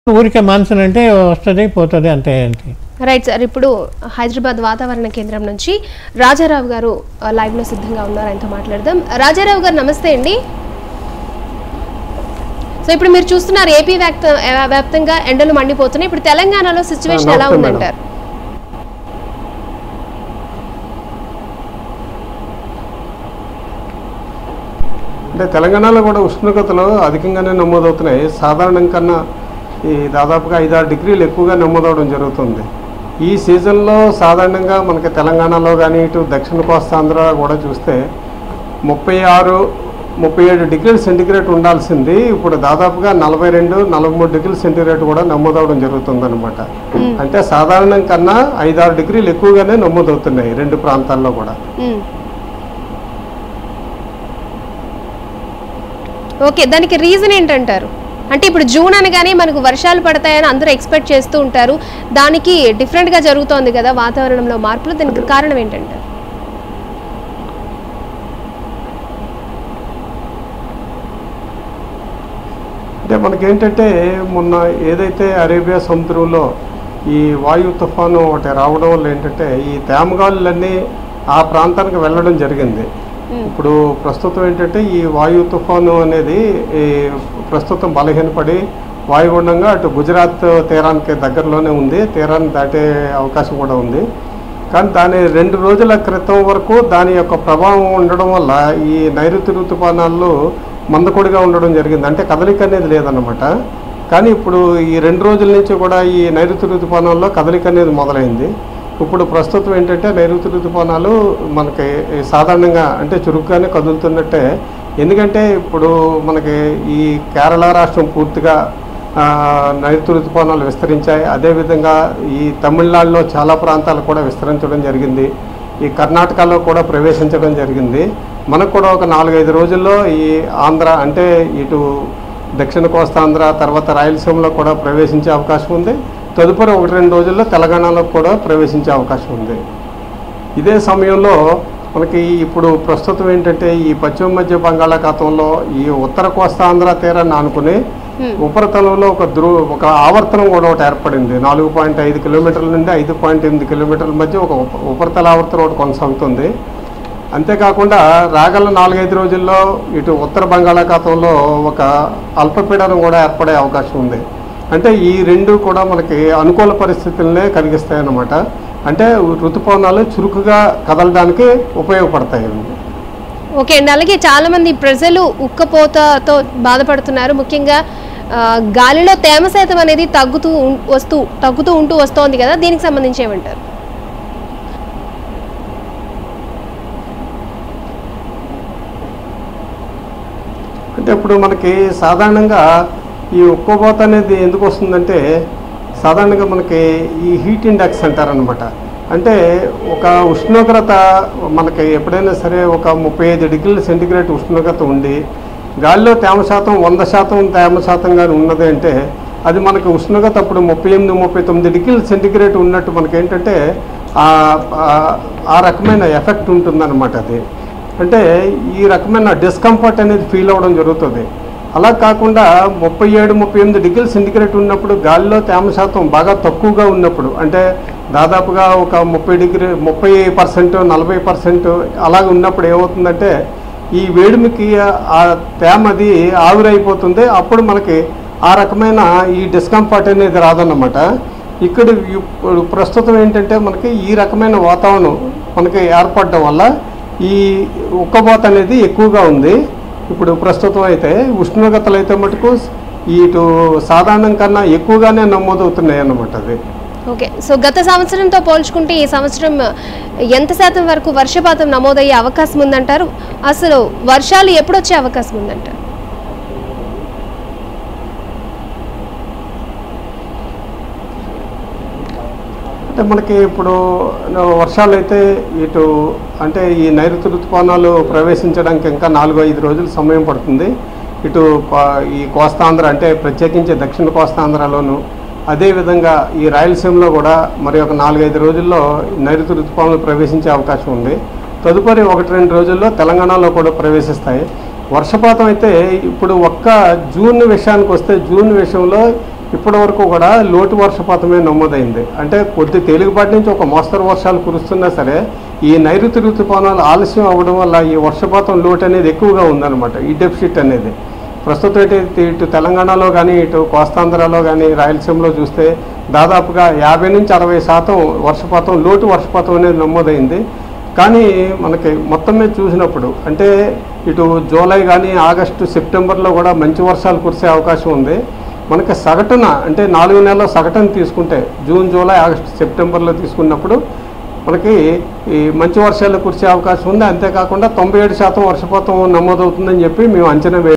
ఊరికే మాన్సూన్ అంటే వస్తుంది పోతుంది అంతే అంతే రైట్ సార్ ఇప్పుడు హైదరాబాద్ వాతావరణ కేంద్రం నుంచి రాజారావు గారు ఆ, live లో సిద్ధంగా ఉన్నారు ఆయనతో మాట్లాడదాం రాజారావు గారు నమస్తే అండి సో ఇప్పుడు మీరు చూస్తున్నారు ఏపీ వ్యాప్త వ్యాప్తంగా ఎండలు మండిపోతున్నాయి ఇప్పుడు తెలంగాణలో సిచ్యువేషన్ ఎలా నమస్తే ఉందంటారు అంటే తెలంగాణలో కూడా ఉష్ణోగ్రతలు అధికంగానే నమోదవుతున్నాయి సాధారణం కన్నా ఈ దాదాపుగా ఐదారు డిగ్రీలు ఎక్కువగా నమోదవడం జరుగుతుంది ఈ సీజన్లో సాధారణంగా మనకి తెలంగాణలో కానీ ఇటు దక్షిణ కోస్తాంధ్ర కూడా చూస్తే ముప్పై ఆరు ముప్పై ఏడు డిగ్రీల సెంటిగ్రేడ్ ఉండాల్సింది ఇప్పుడు దాదాపుగా నలభై రెండు నలభై మూడు డిగ్రీల సెంటిగ్రేడ్ కూడా నమోదవడం జరుగుతుంది అనమాట అంటే సాధారణం కన్నా ఐదారు డిగ్రీలు ఎక్కువగానే నమోదవుతున్నాయి రెండు ప్రాంతాల్లో కూడా మ్మ్. ఓకే దానికి రీజన్ ఏంటంటారు అంటే ఇప్పుడు జూన్ అనగానే మనకు వర్షాలు పడతాయని అందరూ ఎక్స్పెక్ట్ చేస్తూ ఉంటారు దానికి డిఫరెంట్గా జరుగుతోంది కదా వాతావరణంలో మార్పులు దానికి కారణం ఏంటంటారు అంటే మనకేంటంటే మొన్న ఏదైతే అరేబియా సముద్రంలో ఈ వాయు తుఫాను ఒకటి రావడం వల్ల ఏంటంటే ఈ తేమగాలులన్నీ ఆ ప్రాంతానికి వెళ్ళడం జరిగింది ఇప్పుడు ప్రస్తుతం ఏంటంటే ఈ వాయు తుఫాను అనేది ఈ ప్రస్తుతం బలహీనపడి వాయుగుండంగా అటు గుజరాత్ తీరానికి దగ్గరలోనే ఉంది తీరాన్ని దాటే అవకాశం కూడా ఉంది కానీ దాని రెండు రోజుల క్రితం వరకు దాని యొక్క ప్రభావం ఉండడం వల్ల ఈ నైరుతి ఋతుపవనాలు మందకొడిగా ఉండడం జరిగింది అంటే కదలిక అనేది లేదన్నమాట కానీ ఇప్పుడు ఈ రెండు రోజుల నుంచి కూడా ఈ నైరుతి ఋతుపవనాల్లో కదలిక అనేది మొదలైంది ఇప్పుడు ప్రస్తుతం ఏంటంటే నైరుతి ఋతుపవనాలు మనకి సాధారణంగా అంటే చురుగ్గానే కదులుతున్నట్టే ఎందుకంటే ఇప్పుడు మనకి ఈ కేరళ రాష్ట్రం పూర్తిగా ఆ, నైరుతి ఋతుపవనాలు విస్తరించాయి అదేవిధంగా ఈ తమిళనాడులో చాలా ప్రాంతాలు కూడా విస్తరించడం జరిగింది ఈ కర్ణాటకలో కూడా ప్రవేశించడం జరిగింది మనకు కూడా ఒక నాలుగైదు రోజుల్లో ఈ ఆంధ్ర అంటే ఇటు దక్షిణ కోస్తాంధ్ర తర్వాత రాయలసీమలో కూడా ప్రవేశించే అవకాశం ఉంది తదుపరి ఒకటి రెండు రోజుల్లో తెలంగాణలో కూడా ప్రవేశించే అవకాశం ఉంది ఇదే సమయంలో మనకి ఇప్పుడు ప్రస్తుతం ఏంటంటే ఈ పశ్చిమ మధ్య బంగాళాఖాతంలో ఈ ఉత్తర కోస్తాంధ్ర తీరాన్ని ఆనుకుని ఉపరితలంలో ఒక ధ్రువ ఒక ఆవర్తనం కూడా ఒకటి ఏర్పడింది నాలుగు పాయింట్ ఐదు కిలోమీటర్ల నుండి ఐదు పాయింట్ ఎనిమిది కిలోమీటర్ల మధ్య ఒక ఉప- ఉపరితల ఆవర్తనం ఒకటి కొనసాగుతుంది అంతేకాకుండా రాగల నాలుగైదు రోజుల్లో ఇటు ఉత్తర బంగాళాఖాతంలో ఒక అల్పపీడనం కూడా ఏర్పడే అవకాశం ఉంది అంటే ఈ రెండు కూడా మనకి అనుకూల పరిస్థితులనే కలిగిస్తాయి అన్నమాట అంటే ఋతుపవనాలు చురుకుగా కదలడానికి ఉపయోగపడతాయి ఇవి. ఓకే అండి అలాగే చాలా మంది ప్రజలు ఉక్కపోతతో బాధపడుతున్నారు ముఖ్యంగా ఆ, గాలిలో తేమ శాతం అనేది తగ్గుతూ ఉం- వస్తూ తగ్గుతూ ఉంటూ వస్తోంది కదా దీనికి సంబంధించి ఏమంటారు అంటే ఇప్పుడు మనకి సాధారణంగా ఈ ఉక్కపోత అనేది ఎందుకు వస్తుందంటే సాధారణంగా మనకి ఈ హీట్ ఇండెక్స్ అంటారనమాట అంటే ఒక ఉష్ణోగ్రత మనకి ఎప్పుడైనా సరే ఒక ముప్పై ఐదు డిగ్రీల సెంటిగ్రేడ్ ఉష్ణోగ్రత ఉండి గాలిలో తేమ శాతం వంద శాతం తేమ శాతం కానీ ఉన్నది అంటే అది మనకి ఉష్ణోగ్రత అప్పుడు ముప్పై ఎనిమిది ముప్పై తొమ్మిది డిగ్రీల సెంటిగ్రేడ్ ఉన్నట్టు మనకి ఏంటంటే ఆ- ఆ- ఆ రకమైన ఎఫెక్ట్ ఉంటుందన్నమాట అది అంటే ఈ రకమైన డిస్కంఫర్ట్ అనేది ఫీల్ అవ్వడం జరుగుతుంది అలా కాకుండా ముప్పై ఏడు ముప్పై ఎనిమిది డిగ్రీల సెంటిగ్రేడ్ ఉన్నప్పుడు గాలిలో తేమ శాతం బాగా తక్కువగా ఉన్నప్పుడు అంటే దాదాపుగా ఒక ముప్పై డిగ్రీ ముప్పై పర్సెంట్ నలభై పర్సెంట్ అలాగ ఉన్నప్పుడు ఏమవుతుందంటే ఈ వేడిమికి ఆ తేమ అది ఆవిరైపోతుంది అప్పుడు మనకి ఆ రకమైన ఈ డిస్కంఫర్ట్ అనేది రాదన్నమాట ఇక్కడ ఇప్పుడు ప్రస్తుతం ఏంటంటే మనకి ఈ రకమైన వాతావరణం మనకి ఏర్పడడం వల్ల ఈ ఉక్కబోత అనేది ఎక్కువగా ఉంది ఇప్పుడు ప్రస్తుతం అయితే ఉష్ణోగ్రతలు అయితే మటుకు ఇటు సాధారణం కన్నా ఎక్కువగానే నమోదవుతున్నాయి అన్నమాట అది ఓకే సో గత సంవత్సరంతో పోల్చుకుంటే ఈ సంవత్సరం ఎంత శాతం వరకు వర్షపాతం నమోదయ్యే అవకాశం ఉందంటారు అసలు వర్షాలు ఎప్పుడు వచ్చే అవకాశం ఉందంటారు అంటే మనకి ఇప్పుడు వర్షాలు అయితే ఇటు అంటే ఈ నైరుతి ఋతుపవనాలు ప్రవేశించడానికి ఇంకా నాలుగు ఐదు రోజులు సమయం పడుతుంది ఇటు కో- ఈ కోస్తాంధ్ర అంటే ప్రత్యేకించి దక్షిణ కోస్తాంధ్రలోను అదేవిధంగా ఈ రాయలసీమలో కూడా మరి ఒక నాలుగైదు రోజుల్లో నైరుతి ఋతుపవనాలు ప్రవేశించే అవకాశం ఉంది తదుపరి ఒకటి రెండు రోజుల్లో తెలంగాణలో కూడా ప్రవేశిస్తాయి వర్షపాతం అయితే ఇప్పుడు ఒక్క జూన్ విషయానికి వస్తే జూన్ విషయంలో ఇప్పటి వరకు కూడా లోటు వర్షపాతమే నమోదైంది అంటే కొద్ది తేలికపాటి నుంచి ఒక మోస్తరు వర్షాలు కురుస్తున్నా సరే ఈ నైరుతి ఋతుపవనాలు ఆలస్యం అవ్వడం వల్ల ఈ వర్షపాతం లోటు అనేది ఎక్కువగా ఉందన్నమాట ఈ డెఫిసిట్ అనేది ప్రస్తుతం అయితే ఇటు తెలంగాణలో కానీ ఇటు కోస్తాంధ్రలో కానీ రాయలసీమలో చూస్తే దాదాపుగా యాభై నుంచి అరవై శాతం వర్షపాతం లోటు వర్షపాతం అనేది నమోదైంది కానీ మనకి మొత్తం మీద చూసినప్పుడు అంటే ఇటు జూలై కానీ ఆగస్టు సెప్టెంబర్లో కూడా మంచి వర్షాలు కురిసే అవకాశం ఉంది మనకి సగటున అంటే నాలుగు నెలల సగటున తీసుకుంటే జూన్ జూలై ఆగస్టు సెప్టెంబర్లో తీసుకున్నప్పుడు మనకి ఈ మంచి వర్షాలు కురిసే అవకాశం ఉంది అంతేకాకుండా తొంభై ఏడు శాతం వర్షపాతం నమోదవుతుందని చెప్పి మేము అంచనా వే